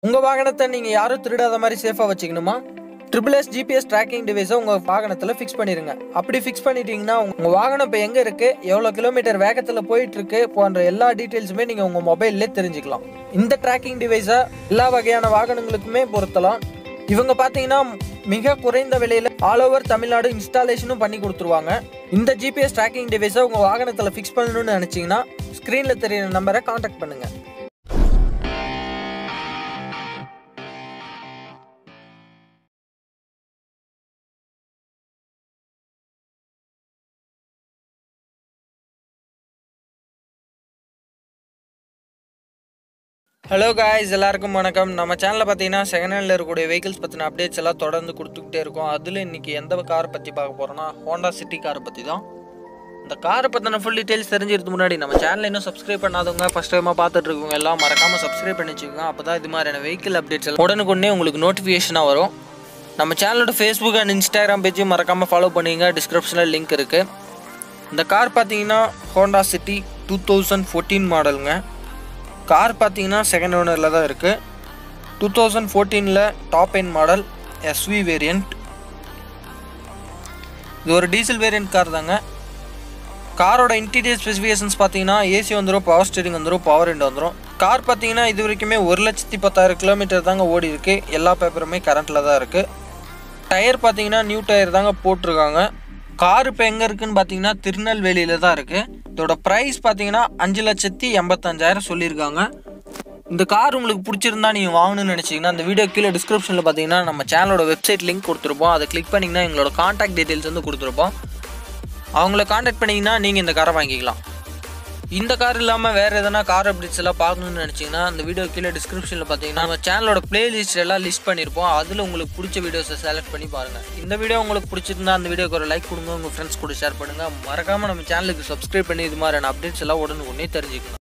உங்க வாகனத்தை நீங்க யாரும் திருடாத மாதிரி சேஃபா வச்சுக்கணுமா ட்ரிபிள் எஸ் ஜிபிஎஸ் ட்ராக்கிங் டிவைஸை உங்க வாகனத்துல ஃபிக்ஸ் பண்ணிருங்க அப்படி ஃபிக்ஸ் பண்ணிட்டீங்கன்னா உங்க வாகனம் இப்போ எங்க இருக்கு எவ்வளவு கிலோமீட்டர் வேகத்துல போயிட்டு இருக்கு போன்ற எல்லா டீட்டெயில்ஸுமே நீங்க உங்க மொபைல்லே தெரிஞ்சுக்கலாம் இந்த ட்ராக்கிங் டிவைஸை எல்லா வகையான வாகனங்களுக்குமே பொருத்தலாம் இவங்க பார்த்தீங்கன்னா மிக குறைந்த விலையில ஆல் ஓவர் தமிழ்நாடு இன்ஸ்டாலேஷனும் பண்ணி கொடுத்துருவாங்க இந்த ஜிபிஎஸ் ட்ராக்கிங் டிவைஸை உங்க வாகனத்துல ஃபிக்ஸ் பண்ணணும்னு நினைச்சீங்கன்னா ஸ்க்ரீன்ல தெரியுற நம்பரை காண்டாக்ட் பண்ணுங்க ஹலோ காய்ஸ் எல்லாருக்கும் வணக்கம் நம்ம சேனலில் பார்த்தீங்கன்னா செகண்ட் ஹேண்டில் இருக்கக்கூடிய வெஹிக்கிள்ஸ் பற்றின அப்டேட்ஸ் எல்லாம் தொடர்ந்து கொடுத்துக்கிட்டே இருக்கோம் அதில் இன்னைக்கு எந்த காரை பற்றி பார்க்க போகிறோம்னா ஹோண்டா சிட்டி காரை பற்றி தான் இந்த காரை பற்றின ஃபுல் டீட்டெயில்ஸ் தெரிஞ்சிருக்கு முன்னாடி நம்ம சேனலை இன்னும் சப்ஸ்கிரைப் பண்ணாதவங்க ஃபஸ்ட் டைமாக பார்த்துட்டு இருக்கவங்க எல்லாம் மறக்காமல் சப்ஸ்கிரைப் பண்ணி வச்சுக்கோங்க அப்போ தான் இது மாதிரியான வெஹிக்கிள் அப்டேட்ஸ் எல்லாம் உடனுக்குடனே உங்களுக்கு நோட்டிஃபிகேஷனாக வரும் நம்ம சேனலோட ஃபேஸ்புக் அண்ட் இன்ஸ்டாகிராம் பேஜையும் மறக்காமல் ஃபாலோ பண்ணுங்க டிஸ்கிரிப்ஷனில் லிங்க் இருக்குது இந்த கார் பார்த்தீங்கன்னா Honda City two thousand fourteen மாடலுங்க கார் பார்த்தீங்கன்னா செகண்ட் ஓனரில் தான் இருக்குது டூ தௌசண்ட் ஃபோர்டீனில் top end model SV variant இது ஒரு டீசல் வேரியண்ட் கார் தாங்க காரோட இன்டீரியர் ஸ்பெசிஃபிகேஷன்ஸ் பார்த்தீங்கன்னா ஏசி வந்துடும் பவர் ஸ்டீரிங் வந்துடும் பவர் விண்டோ வந்துடும் கார் பார்த்தீங்கன்னா இது வரைக்குமே ஒரு லட்சத்தி பத்தாயிரம் கிலோமீட்டர் தாங்க ஓடி இருக்கு எல்லா பேப்பருமே கரண்ட்டில் தான் இருக்குது டயர் பார்த்தீங்கன்னா நியூ டயர் தாங்க போட்டிருக்காங்க கார் இப்போ எங்கே இருக்குன்னு பார்த்தீங்கன்னா திருநெல்வேலியில் தான் இருக்குது இதோட ப்ரைஸ் பார்த்தீங்கன்னா அஞ்சு லட்சத்தி எண்பத்தஞ்சாயிரம் சொல்லியிருக்காங்க இந்த கார் உங்களுக்கு பிடிச்சிருந்தா நீங்கள் வாங்கணும்னு நினச்சிங்கன்னா அந்த வீடியோ கீழே டிஸ்கிரிப்ஷனில் பார்த்தீங்கன்னா நம்ம சேனலோட வெப்சைட் லிங்க் கொடுத்துருப்போம் அதை கிளிக் பண்ணிங்கன்னா எங்களோட காண்டாக்ட் டீட்டெயில்ஸ் வந்து கொடுத்துருப்போம் அவங்கள காண்டாக்ட் பண்ணிங்கன்னா நீங்கள் இந்த காரை வாங்கிக்கலாம் இந்த கார் இல்லாமல் வேறு எதனா கார் அப்டேட்ஸ் எல்லாம் பார்க்கணும்னு நினச்சிங்கன்னா அந்த வீடியோ கீழே டிஸ்கிரிப்ஷனில் பார்த்தீங்கன்னா நம்ம சேனலோட பிளேலிஸ்ட் எல்லாம் லிஸ்ட் பண்ணியிருப்போம் அதில் உங்களுக்கு பிடிச்ச வீடியோஸை செலக்ட் பண்ணி பாருங்கள் இந்த வீடியோ உங்களுக்கு பிடிச்சிருந்தா அந்த வீடியோக்கு ஒரு லைக் கொடுங்க உங்கள் ஃப்ரெண்ட்ஸ் கூட ஷேர் பண்ணுங்கள் மறக்காமல் நம்ம சேனலுக்கு சப்ஸ்கிரைப் பண்ணி இது மாதிரியான அப்டேட்ஸ் எல்லாம் உடனுக்குடனே தெரிஞ்சுக்கணும்